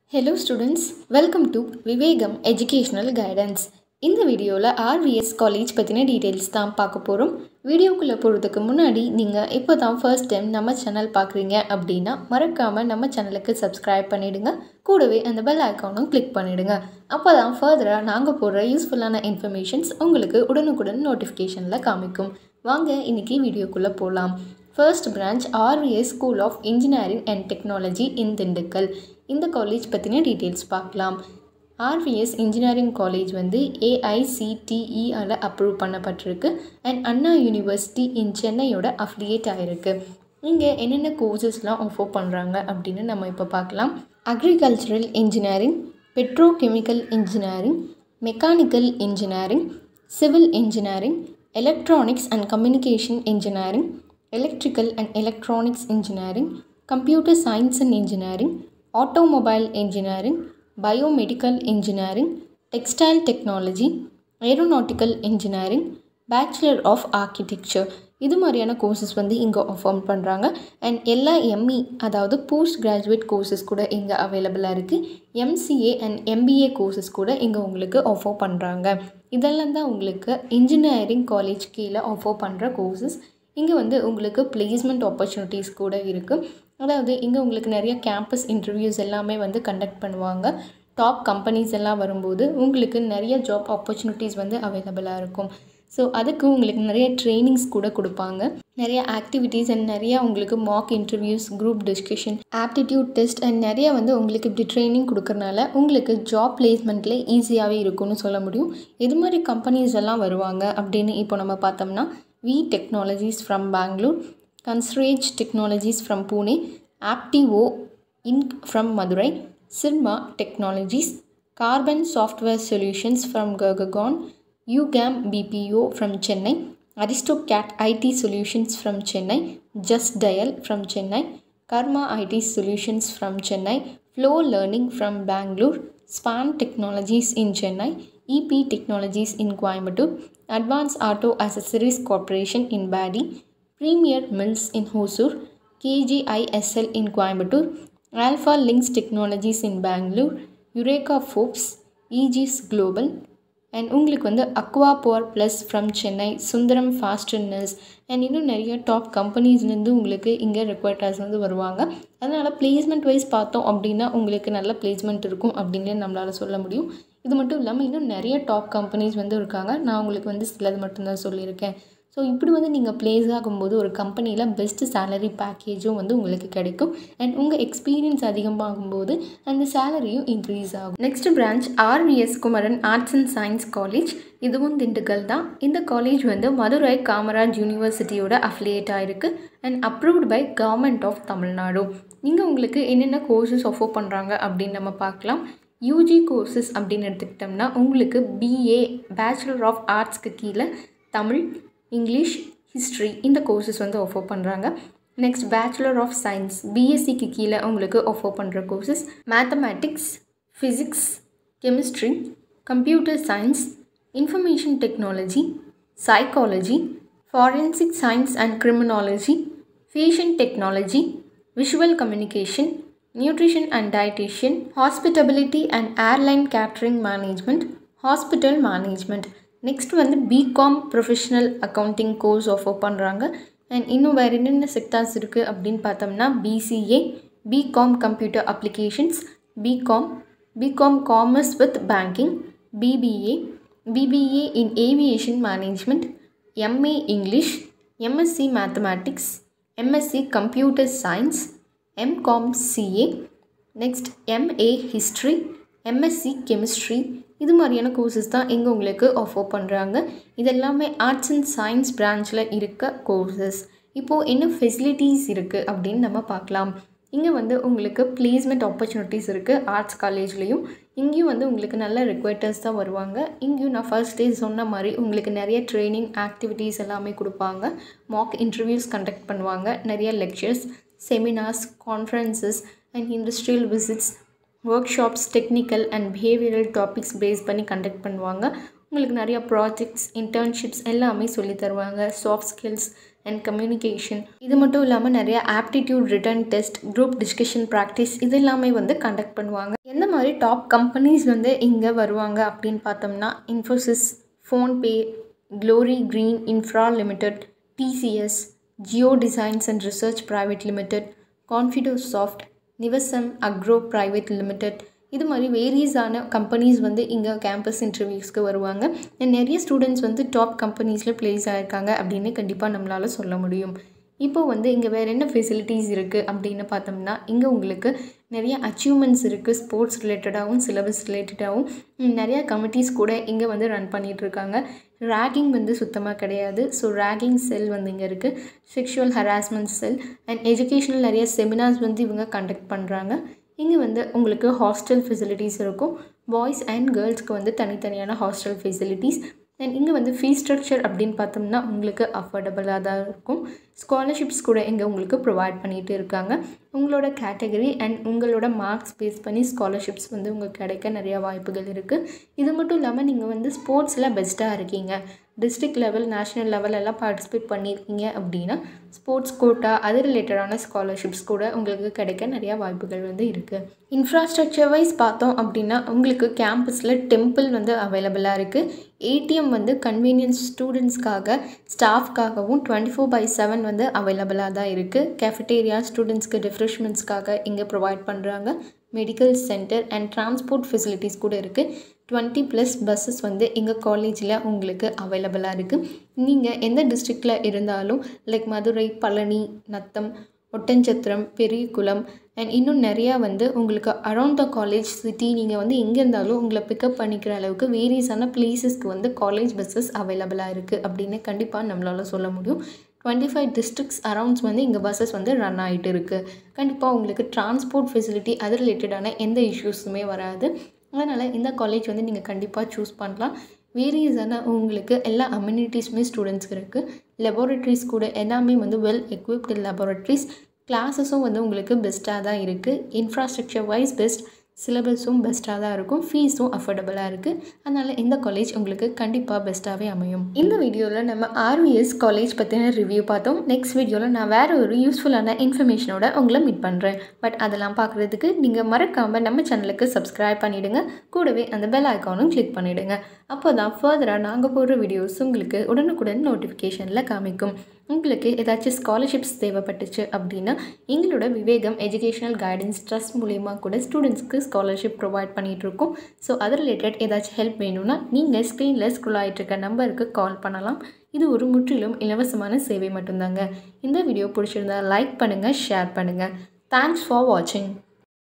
hello students welcome to Vivekam educational guidance இந்த வீடியோவில் RVS college பற்றின டீட்டெயில்ஸ் தான் பார்க்க போகிறோம் வீடியோக்குள்ளே போகிறதுக்கு முன்னாடி நீங்கள் இப்போ தான் ஃபர்ஸ்ட் டைம் நம்ம சேனல் பார்க்குறீங்க அப்படின்னா மறக்காமல் நம்ம சேனலுக்கு சப்ஸ்கிரைப் பண்ணிவிடுங்க கூடவே அந்த பெல் ஐக்கானும் கிளிக் பண்ணிவிடுங்க அப்போ தான் ஃபர்தராக நாங்கள் போடுற யூஸ்ஃபுல்லான இன்ஃபர்மேஷன்ஸ் உங்களுக்கு உடனுக்குடன் நோட்டிஃபிகேஷனில் காமிக்கும் வாங்க இன்றைக்கி வீடியோக்குள்ளே போகலாம் first branch RVS school of engineering and technology in Dindigul இந்த காலேஜ் பற்றின டீட்டெயில்ஸ் பார்க்கலாம் ஆர்விஎஸ் இன்ஜினியரிங் காலேஜ் வந்து ஏஐசிடிஇயால் அப்ரூவ் பண்ணப்பட்டிருக்கு அண்ட் அண்ணா யூனிவர்சிட்டி இன் சென்னையோட அஃபிலியேட் ஆகிருக்கு இங்கே என்னென்ன கோர்சஸ்லாம் ஆஃபர் பண்ணுறாங்க அப்படின்னு நம்ம இப்போ பார்க்கலாம் agricultural engineering petrochemical engineering mechanical engineering civil engineering electronics and communication engineering electrical and electronics engineering computer science and engineering automobile engineering biomedical engineering textile technology aeronautical engineering bachelor of architecture இது மாதிரியான courses வந்து இங்கே offer பண்ணுறாங்க and எல்லா ME அதாவது post graduate courses கூட இங்கே அவைலபிளாக இருக்குது எம்சிஏ அண்ட் எம்பிஏ கோர்சஸ் கூட இங்கே உங்களுக்கு ஆஃபர் பண்ணுறாங்க இதெல்லாம் தான் உங்களுக்கு இன்ஜினியரிங் காலேஜ் கீழே ஆஃபர் பண்ணுற கோர்சஸ் இங்கே வந்து உங்களுக்கு பிளேஸ்மெண்ட் ஆப்பர்ச்சுனிட்டிஸ் கூட இருக்குது அதாவது இங்கே உங்களுக்கு நிறைய கேம்பஸ் இன்டர்வியூஸ் எல்லாமே வந்து கண்டக்ட் பண்ணுவாங்க டாப் கம்பெனிஸ் எல்லாம் வரும்போது உங்களுக்கு நிறைய ஜாப் ஆப்பர்ச்சுனிட்டிஸ் வந்து அவைலபிளாக இருக்கும் ஸோ அதுக்கு உங்களுக்கு நிறைய ட்ரைனிங்ஸ் கூட கொடுப்பாங்க நிறைய ஆக்டிவிட்டீஸ் அண்ட் நிறைய உங்களுக்கு mock interviews group discussion aptitude test and நிறைய வந்து உங்களுக்கு இப்படி ட்ரைனிங் கொடுக்கறனால உங்களுக்கு ஜாப் பிளேஸ்மெண்ட்டில் ஈஸியாகவே இருக்கும்னு சொல்ல முடியும் இது மாதிரி கம்பெனிஸ் எல்லாம் வருவாங்க அப்படின்னு இப்போ நம்ம பார்த்தோம்னா வி டெக்னாலஜிஸ் ஃப்ரம் பெங்களூர் கன்ஸ்ரேஜ் technologies from Pune Aptivo inc from Madurai Syrma technologies carbon software solutions from Gurgaon யூகேம் BPO from Chennai Aristocrat IT solutions from Chennai just dial from Chennai Karma IT solutions from Chennai flow learning from Bangalore span technologies in Chennai EP technologies in Coimbatore advance auto accessories corporation in பேடி Premier Mills in Hosur, KGISL in Coimbatore, Alpha Links Technologies in Bangalore, Eureka Forbes, Aegis Global, and உங்களுக்கு வந்து aqua power plus from Chennai Sundaram fasteners and இன்னும் நிறைய top கம்பெனிஸ்லேருந்து உங்களுக்கு இங்கே ரெக்வயர்டர்ஸ் வந்து வருவாங்க அதனால் பிளேஸ்மெண்ட் வைஸ் பார்த்தோம் அப்படின்னா உங்களுக்கு நல்ல பிளேஸ்மெண்ட் இருக்கும் அப்படின்னு நம்மளால் சொல்ல முடியும் இது மட்டும் இல்லாமல் இன்னும் நிறைய டாப் கம்பெனிஸ் வந்து இருக்காங்க நான் உங்களுக்கு வந்து சிலது மட்டும்தான் சொல்லியிருக்கேன் ஸோ இப்படி வந்து நீங்கள் ப்ளேஸ் ஆகும்போது ஒரு கம்பெனியில் பெஸ்ட்டு சேலரி பேக்கேஜும் வந்து உங்களுக்கு கிடைக்கும் அண்ட் உங்கள் எக்ஸ்பீரியன்ஸ் அதிகமாகும்போது அந்த சேலரியும் இன்க்ரீஸ் ஆகும் next branch RVS Kumaran arts and science college இதுவும் திண்டுக்கல் தான் இந்த காலேஜ் வந்து மதுரை காமராஜ் யூனிவர்சிட்டியோட அஃபிலியேட் ஆகிருக்கு and approved by government of Tamil Nadu இங்கே உங்களுக்கு என்னென்ன கோர்சஸ் ஆஃபர் பண்ணுறாங்க அப்படின்னு நம்ம பார்க்கலாம் யூஜி கோர்சஸ் அப்படின்னு எடுத்துக்கிட்டோம்னா உங்களுக்கு பிஏ பேச்சுலர் ஆஃப் ஆர்ட்ஸ்க்கு கீழே தமிழ் இங்கிலீஷ் ஹிஸ்ட்ரி இந்த கோர்சஸ் வந்து ஆஃபர் பண்ணுறாங்க நெக்ஸ்ட் பேச்சுலர் ஆஃப் சயின்ஸ் பிஎஸ்சிக்கு கீழே உங்களுக்கு ஆஃபர் பண்ணுற courses mathematics physics chemistry computer science information technology psychology forensic science and criminology fashion technology visual communication nutrition and dietitian hospitality and airline catering management hospital management next வந்து BCom professional accounting course offer பண்ணுறாங்க and இன்னும் வேறு என்னென்ன sectors இருக்குது அப்படின்னு பார்த்தோம்னா BCA BCom computer applications BCom BCom commerce with banking BBA BBA in aviation management MA English MSc mathematics MSc computer science MCom CA next MA history MSc chemistry இது மாதிரியான courses தான் இங்கே உங்களுக்கு ஆஃபர் பண்ணுறாங்க இது எல்லாமே ஆர்ட்ஸ் அண்ட் சயின்ஸ் பிரான்ச்சில் இருக்க courses இப்போது என்ன ஃபெசிலிட்டிஸ் இருக்குது அப்படின்னு நம்ம பார்க்கலாம் இங்கே வந்து உங்களுக்கு பிளேஸ்மெண்ட் ஆப்பர்ச்சுனிட்டிஸ் இருக்குது ஆர்ட்ஸ் காலேஜ்லேயும் இங்கேயும் வந்து உங்களுக்கு நல்ல ரெக்வயர்டர்ஸ் தான் வருவாங்க இங்கேயும் நான் ஃபர்ஸ்ட் டே சொன்ன மாதிரி உங்களுக்கு நிறைய ட்ரைனிங் ஆக்டிவிட்டீஸ் எல்லாமே கொடுப்பாங்க மாக் இன்டர்வியூஸ் கண்டக்ட் பண்ணுவாங்க நிறைய lectures seminars conferences and industrial visits workshops technical and behavioural topics base பண்ணி கண்டக்ட் பண்ணுவாங்க உங்களுக்கு நிறையா ப்ராஜெக்ட்ஸ் இன்டர்ன்ஷிப்ஸ் எல்லாமே சொல்லி தருவாங்க சாஃப்ட் ஸ்கில்ஸ் அண்ட் கம்யூனிகேஷன் இது மட்டும் இல்லாமல் நிறைய aptitude written test group discussion practice இது எல்லாமே வந்து கண்டக்ட் பண்ணுவாங்க எந்த மாதிரி டாப் கம்பெனிஸ் வந்து இங்கே வருவாங்க அப்படின்னு பார்த்தோம்னா Infosys PhonePe glory green infra limited TCS Jio designs and research private limited Confido soft நிவசம் அக்ரோ ப்ரைவேட் லிமிடெட் இது மாதிரி வேரியஸான கம்பெனிஸ் வந்து இங்கே கேம்பஸ் இன்டர்வியூஸ்க்கு வருவாங்க நிறைய ஸ்டூடெண்ட்ஸ் வந்து டாப் கம்பெனிஸில் ப்ளேஸ் ஆகிருக்காங்க அப்படின்னு கண்டிப்பாக நம்மளால் சொல்ல முடியும் இப்போ வந்து இங்கே வேறு என்ன ஃபெசிலிட்டிஸ் இருக்குது அப்படின்னு பார்த்தோம்னா இங்கே உங்களுக்கு நிறைய அச்சீவ்மெண்ட்ஸ் இருக்குது ஸ்போர்ட்ஸ் ரிலேட்டடாகவும் சிலபஸ் ரிலேட்டடாகவும் நிறையா கமிட்டிஸ் கூட இங்கே வந்து ரன் பண்ணிகிட்ருக்காங்க ரேகிங் வந்து சுத்தமாக கிடையாது ஸோ ரேகிங் செல் வந்து இங்கே இருக்குது sexual harassment cell and educational நிறைய செமினார்ஸ் வந்து இவங்க கண்டக்ட் பண்ணுறாங்க இங்கே வந்து உங்களுக்கு ஹாஸ்டல் ஃபெசிலிட்டிஸ் இருக்கும் பாய்ஸ் அண்ட் கேர்ள்ஸ்க்கு வந்து தனித்தனியான ஹாஸ்டல் ஃபெசிலிட்டிஸ் அண்ட் இங்கே வந்து ஃபீஸ் ஸ்ட்ரக்சர் அப்படின்னு பார்த்தோம்னா உங்களுக்கு அஃபோர்டபுளாக தான் இருக்கும் ஸ்காலர்ஷிப்ஸ் கூட இங்கே உங்களுக்கு ப்ரொவைட் பண்ணிகிட்டு இருக்காங்க உங்களோட கேட்டகரி அண்ட் உங்களோட மார்க்ஸ் பேஸ் பண்ணி ஸ்காலர்ஷிப்ஸ் வந்து உங்களுக்கு கிடைக்க நிறையா வாய்ப்புகள் இருக்குது இது மட்டும் இல்லாமல் நீங்கள் வந்து ஸ்போர்ட்ஸில் பெஸ்ட்டாக இருக்கீங்க டிஸ்ட்ரிக்ட் லெவல் நேஷ்னல் லெவல் எல்லாம் பார்ட்டிசிபேட் பண்ணியிருக்கீங்க அப்படின்னா ஸ்போர்ட்ஸ் கோட்டா அது ரிலேட்டடான ஸ்காலர்ஷிப்ஸ் கூட உங்களுக்கு கிடைக்க நிறையா வாய்ப்புகள் வந்து இருக்குது இன்ஃப்ராஸ்ட்ரக்சர் வைஸ் பார்த்தோம் அப்படின்னா உங்களுக்கு கேம்பஸில் டெம்பிள் வந்து அவைலபிளாக இருக்குது ஏடிஎம் வந்து கன்வீனியன்ஸ் ஸ்டூடெண்ட்ஸ்க்காக ஸ்டாஃப்காகவும் டுவெண்ட்டி ஃபோர் பை செவன் வந்து அவைலபிளாக தான் இருக்குது கேஃபிட்டேரியா ஸ்டூடெண்ட்ஸ்க்கு ரிஃப்ரெஷ்மெண்ட்ஸ்க்காக இங்கே ப்ரொவைட் பண்ணுறாங்க medical centre and transport facilities கூட இருக்குது டுவெண்ட்டி ப்ளஸ் பஸ்ஸஸ் வந்து எங்கள் காலேஜில் உங்களுக்கு அவைலபிளாக இருக்குது நீங்கள் எந்த டிஸ்ட்ரிக்டில் இருந்தாலும் லைக் மதுரை பழனி நத்தம் ஒட்டஞ்சத்திரம் பெரியகுளம் அண்ட் இன்னும் நிறையா வந்து உங்களுக்கு அரவுண்ட் த காலேஜ் சிட்டி நீங்கள் வந்து எங்கே இருந்தாலும் உங்களை பிக்கப் பண்ணிக்கிற அளவுக்கு வேரியஸான பிளேசஸ்க்கு வந்து காலேஜ் பஸ்ஸஸ் அவைலபிளாக இருக்குது அப்படின்னு கண்டிப்பாக நம்மளால் சொல்ல முடியும் டுவெண்ட்டி ஃபைவ் டிஸ்ட்ரிக்ஸ் அரவுண்ட்ஸ் வந்து இங்கே பஸ்ஸஸ் வந்து ரன் ஆகிட்டு இருக்குது கண்டிப்பாக உங்களுக்கு டிரான்ஸ்போர்ட் ஃபெசிலிட்டி அது ரிலேட்டடான எந்த இஷ்யூஸுமே வராது அதனால் இந்த காலேஜ் வந்து நீங்கள் கண்டிப்பாக சூஸ் பண்ணலாம் வேரியஸான உங்களுக்கு எல்லா அம்யூனிட்டிஸுமே ஸ்டூடெண்ட்ஸ்க்கு இருக்குது லெபார்ட்ரிஸ் கூட எல்லாமே வந்து வெல் எக்விப்டு லெபார்ட்ரிஸ் கிளாஸஸும் வந்து உங்களுக்கு பெஸ்ட்டாக தான் இருக்குது இன்ஃப்ராஸ்ட்ரக்சர் வைஸ் பெஸ்ட் சிலபஸும் பெஸ்ட்டாக தான் இருக்கும் ஃபீஸும் அஃபோர்டபுளாக இருக்குது அதனால் இந்த காலேஜ் உங்களுக்கு கண்டிப்பாக பெஸ்ட்டாகவே அமையும் இந்த வீடியோவில் நம்ம ஆர்விஎஸ் காலேஜ் பற்றின ரிவ்யூ பார்த்தோம் நெக்ஸ்ட் வீடியோவில் நான் வேறு ஒரு யூஸ்ஃபுல்லான இன்ஃபர்மேஷனோட உங்களை மீட் பண்ணுறேன் பட் அதெல்லாம் பார்க்குறதுக்கு நீங்கள் மறக்காமல் நம்ம சேனலுக்கு சப்ஸ்கிரைப் பண்ணிவிடுங்க கூடவே அந்த பெல் ஐக்கானும் கிளிக் பண்ணிவிடுங்க அப்போ தான் ஃபர்தராக நாங்கள் போடுற வீடியோஸ் உங்களுக்கு உடனுக்குடன் நோட்டிஃபிகேஷனில் காமிக்கும் உங்களுக்கு ஏதாச்சும் ஸ்காலர்ஷிப்ஸ் தேவைப்பட்டுச்சு அப்படின்னா எங்களோட விவேகம் எஜுகேஷனல் கைடன்ஸ் ட்ரஸ்ட் மூலயமா கூட ஸ்டூடெண்ட்ஸ்க்கு ஸ்காலர்ஷிப் ப்ரொவைட் பண்ணிகிட்ருக்கோம் ஸோ அது ரிலேட்டட் ஏதாச்சும் ஹெல்ப் வேணும்னா நீங்கள் ஸ்க்ரீனில் ஸ்க்ரோல் ஆகிட்டு இருக்க நம்பருக்கு கால் பண்ணலாம் இது ஒரு முற்றிலும் இலவசமான சேவை மட்டும்தாங்க இந்த வீடியோ பிடிச்சிருந்தா லைக் பண்ணுங்கள் ஷேர் பண்ணுங்கள் தேங்க்ஸ் ஃபார் வாட்சிங்